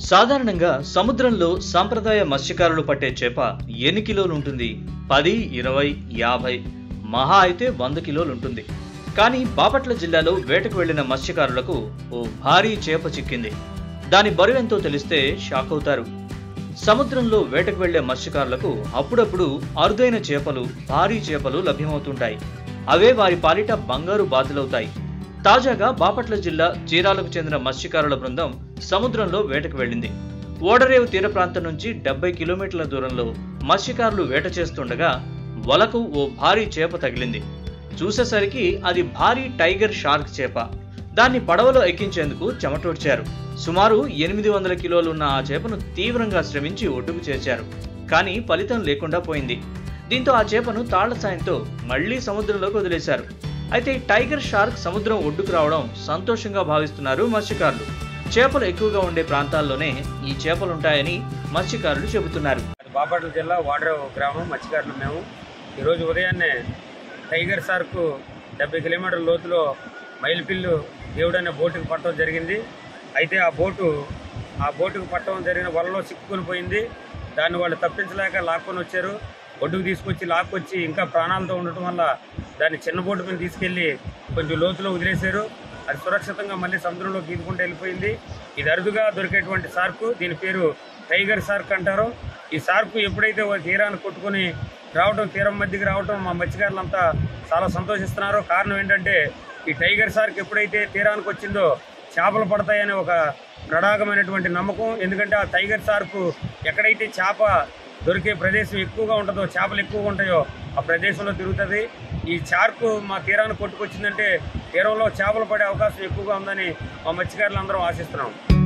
సాధారణంగా సముద్రంలో సాంప్రదాయ మత్స్యకారులు పట్టే చేప ఎన్ని కిలోలు ఉంటుంది పది ఇరవై యాభై మహా అయితే వంద కిలోలు ఉంటుంది కానీ బాపట్ల జిల్లాలో వేటకు వెళ్లిన మత్స్యకారులకు ఓ భారీ చేప చిక్కింది దాని బరువెంతో తెలిస్తే షాక్ అవుతారు సముద్రంలో వేటకు వెళ్లే మత్స్యకారులకు అప్పుడప్పుడు అరుదైన చేపలు భారీ చేపలు లభ్యమవుతుంటాయి అవే వారి పాలిట బంగారు బాతులవుతాయి తాజాగా బాపట్ల జిల్లా చీరాలకు చెందిన మత్స్యకారుల బృందం సముద్రంలో వేటకు వెళ్ళింది ఓడరేవు తీర ప్రాంతం నుంచి డెబ్బై కిలోమీటర్ల దూరంలో మత్స్యకారులు వేట చేస్తుండగా వలకు ఓ భారీ చేప తగిలింది చూసేసరికి అది భారీ టైగర్ షార్క్ చేప దాన్ని పడవలో ఎక్కించేందుకు చెమటోడ్చారు సుమారు ఎనిమిది వందల కిలోలు ఉన్న ఆ చేపను తీవ్రంగా శ్రమించి ఒడ్డుకు చేర్చారు కానీ ఫలితం లేకుండా పోయింది దీంతో ఆ చేపను తాళ్ల సాయంతో మళ్లీ సముద్రంలోకి వదిలేశారు అయితే ఈ టైగర్ షార్క్ సముద్రం ఒడ్డుకు రావడం సంతోషంగా భావిస్తున్నారు మత్స్యకారులు చేపలు ఎక్కువగా ఉండే ప్రాంతాల్లోనే ఈ చేపలుంటాయని మత్స్యకారులు చెబుతున్నారు అది బాపట్ల జిల్లా వాడరేవు గ్రామం మత్స్యకారులు మేము ఈరోజు ఉదయాన్నే టైగర్ సార్కు డెబ్బై కిలోమీటర్ల లోతులో మైల్పిల్లు దేవుడు అనే బోటుకు పట్టడం జరిగింది అయితే ఆ బోటు ఆ బోటుకు పట్టడం జరిగిన వలలో చిక్కుకొని పోయింది దాన్ని వాళ్ళు తప్పించలేక లాక్కొని వచ్చారు ఒడ్డుకు తీసుకొచ్చి లాక్కొచ్చి ఇంకా ప్రాణాలతో ఉండటం వల్ల దాన్ని చిన్న బోటు మీద తీసుకెళ్ళి కొంచెం లోతులో వదిలేశారు అది సురక్షితంగా మళ్ళీ సముద్రంలోకి ఈదుకుంటూ వెళ్ళిపోయింది ఇది అరుదుగా దొరికేటువంటి సార్కు దీని పేరు టైగర్ సార్క్ అంటారు ఈ సార్కు ఎప్పుడైతే ఓ తీరాన్ని కొట్టుకొని రావడం తీరం మధ్యకి రావడం మా మత్స్యకారులంతా చాలా సంతోషిస్తున్నారు కారణం ఏంటంటే ఈ టైగర్ సార్క్ ఎప్పుడైతే తీరానికి వచ్చిందో చేపలు పడతాయనే ఒక ప్రడాగమైనటువంటి నమ్మకం ఎందుకంటే ఆ టైగర్ సార్కు ఎక్కడైతే చేప దొరికే ప్రదేశం ఎక్కువగా ఉంటుందో చేపలు ఎక్కువగా ఉంటాయో ఆ ప్రదేశంలో తిరుగుతుంది ఈ చార్కు మా తీరాన్ని కొట్టుకొచ్చిందంటే తీరంలో చేపలు పడే అవకాశం ఎక్కువగా ఉందని మా మత్స్యకారులు అందరం ఆశిస్తున్నాం